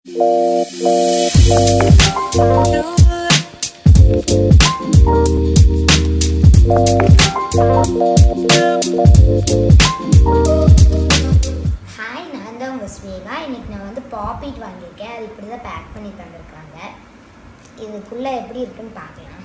hi நான் தான் உங்கள் ஸ்வேகா இன்னைக்கு நான் வந்து பாப்பிட் வாங்கியிருக்கேன் அது இப்படி தான் பேக் பண்ணி தந்திருக்காங்க இதுக்குள்ளே எப்படி இருக்குன்னு பார்க்கலாம்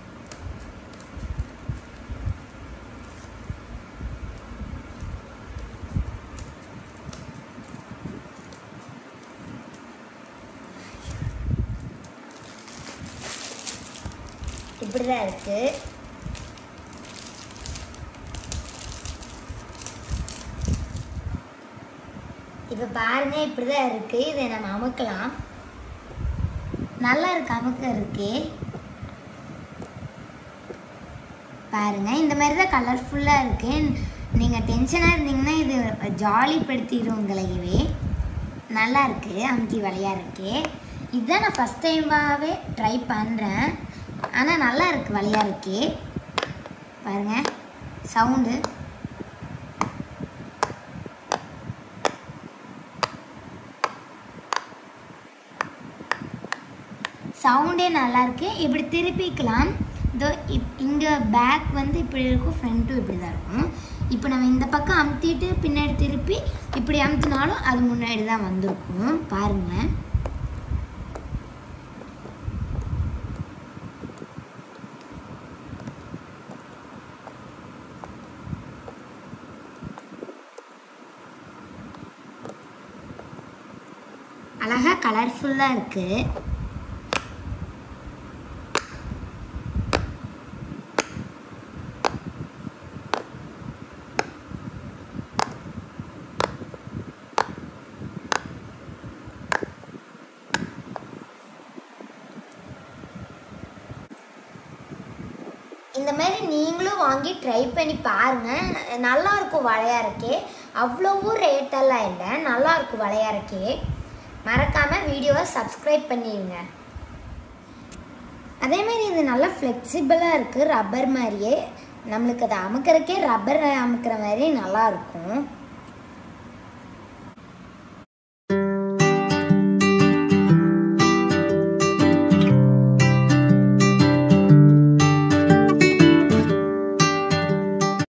இப்படி தான் இருக்குது இப்போ பாருங்க இப்படி தான் இருக்குது இதை நம்ம அமுக்கலாம் நல்லா இருக்கு அமுக்க இருக்கே பாருங்க இந்த மாதிரி தான் கலர்ஃபுல்லாக இருக்கு நீங்கள் டென்ஷனாக இருந்தீங்கன்னா இது ஜாலிப்படுத்திடும் உங்களையவே நல்லா இருக்கு அமுக்கி விளையாடுறதுக்கு இதுதான் நான் ஃபஸ்ட் டைமாகவே ட்ரை பண்ணுறேன் ஆனால் நல்லா இருக்கு விளையாடுறதுக்கு பாருங்க சவுண்டு சவுண்டே நல்லா இருக்கு இப்படி திருப்பிக்கலாம் இதோ இப் இங்கே பேக் வந்து இப்படி இருக்கும் ஃப்ரண்ட்டும் இப்படி தான் இருக்கும் இப்போ நம்ம இந்த பக்கம் அமுத்திட்டு பின்னாடி திருப்பி இப்படி அமுத்தினாலும் அது முன்னாடி தான் வந்திருக்கும் பாருங்கள் அழகா கலர்ஃபுல்லாக இருக்குது இந்த மாதிரி நீங்களும் வாங்கி ட்ரை பண்ணி பாருங்கள் நல்லா இருக்கும் விளையாடுறக்கே அவ்வளவும் ரேட்டெல்லாம் இல்லை நல்லா இருக்கும் விளையாடுறக்கே மறக்காமல் வீடியோவை சப்ஸ்கிரைப் பண்ணிடுங்க அதே மாதிரி இது நல்லா ஃப்ளெக்சிபிளாக இருக்குது ரப்பர் மாதிரியே நம்மளுக்கு அதை அமுக்கிறக்கே ரப்பர் அமுக்கிற மாதிரி நல்லா இருக்கும்